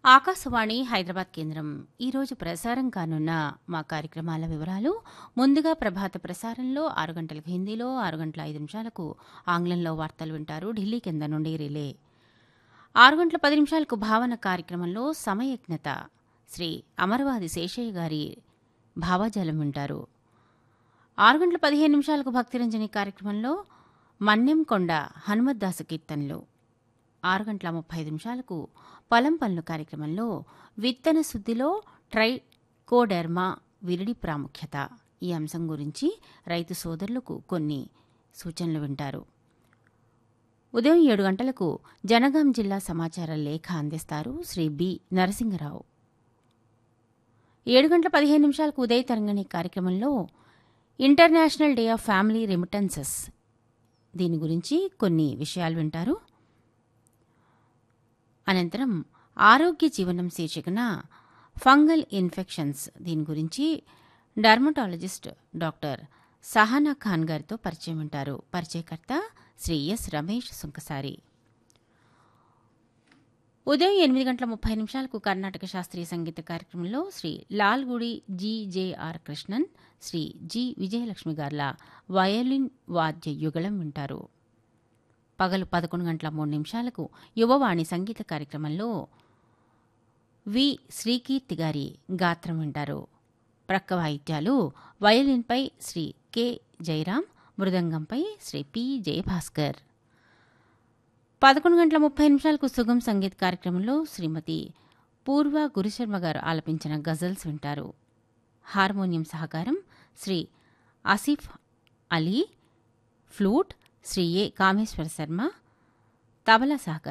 ఆకాశవాణి హైదరాబాద్ కేంద్రం ఈరోజు ప్రసారం కానున్న మా కార్యక్రమాల వివరాలు ముందుగా ప్రభాత ప్రసారంలో ఆరు గంటలకు హిందీలో ఆరు గంటల ఐదు నిమిషాలకు ఆంగ్లంలో వార్తలు వింటారు ఢిల్లీ కింద నుండి రిలే ఆరు గంటల పది నిమిషాలకు భావన కార్యక్రమంలో సమయజ్ఞత శ్రీ అమరవాది శేషయ్య గారి భావాజాలం వింటారు ఆరు గంటల పదిహేను నిమిషాలకు భక్తిరంజని కార్యక్రమంలో మన్యం కొండ హనుమద్దాసు కీర్తనలు ఆరు గంటల ముప్పై ఐదు నిమిషాలకు పొలం పనులు కార్యక్రమంలో విత్తన శుద్ధిలో ట్రైకోడెర్మా విరిడి ప్రాముఖ్యత ఈ అంశం గురించి రైతు సోదరులకు కొన్ని సూచనలు వింటారు ఉదయం ఏడు గంటలకు జనగాం జిల్లా సమాచార లేఖ అందిస్తారు శ్రీ బి నరసింగరావు ఏడు గంటల పదిహేను నిమిషాలకు ఉదయ తరంగణి కార్యక్రమంలో international day of family remittances దీని గురించి కొన్ని విషయాలు వింటారు అనంతరం ఆరోగ్య జీవనం శీర్షికన ఫంగల్ ఇన్ఫెక్షన్స్ దీని గురించి డర్మటాలజిస్ట్ డాక్టర్ సహానా ఖాన్ గారితో పరిచయం వింటారు పరిచయకర్త శ్రీ ఎస్ రమేష్ సుంకసారి ఉదయం ఎనిమిది గంటల ముప్పై నిమిషాలకు కర్ణాటక శాస్త్రీయ సంగీత కార్యక్రమంలో శ్రీ లాల్గుడి జీజేఆర్ కృష్ణన్ శ్రీ జి విజయలక్ష్మి గార్ల వయోలిన్ వాద్య యుగళం వింటారు పగలు పదకొండు గంటల మూడు నిమిషాలకు యువవాణి సంగీత కార్యక్రమంలో వి శ్రీకీర్తి గారి గాత్రం వింటారు ప్రక్క వాయిద్యాలు వయలిన్పై శ్రీ కె జయరాం మృదంగంపై శ్రీ పి జయభాస్కర్ పదకొండు గంటల ముప్పై నిమిషాలకు సుగం సంగీత్ కార్యక్రమంలో శ్రీమతి పూర్వ గురుశర్మ గారు ఆలపించిన గజల్స్ వింటారు హార్మోనియం సహకారం శ్రీ ఆసిఫ్ అలీ ఫ్లూట్ శ్రీ ఏ కామేశ్వర శర్మ తబలా సహకారం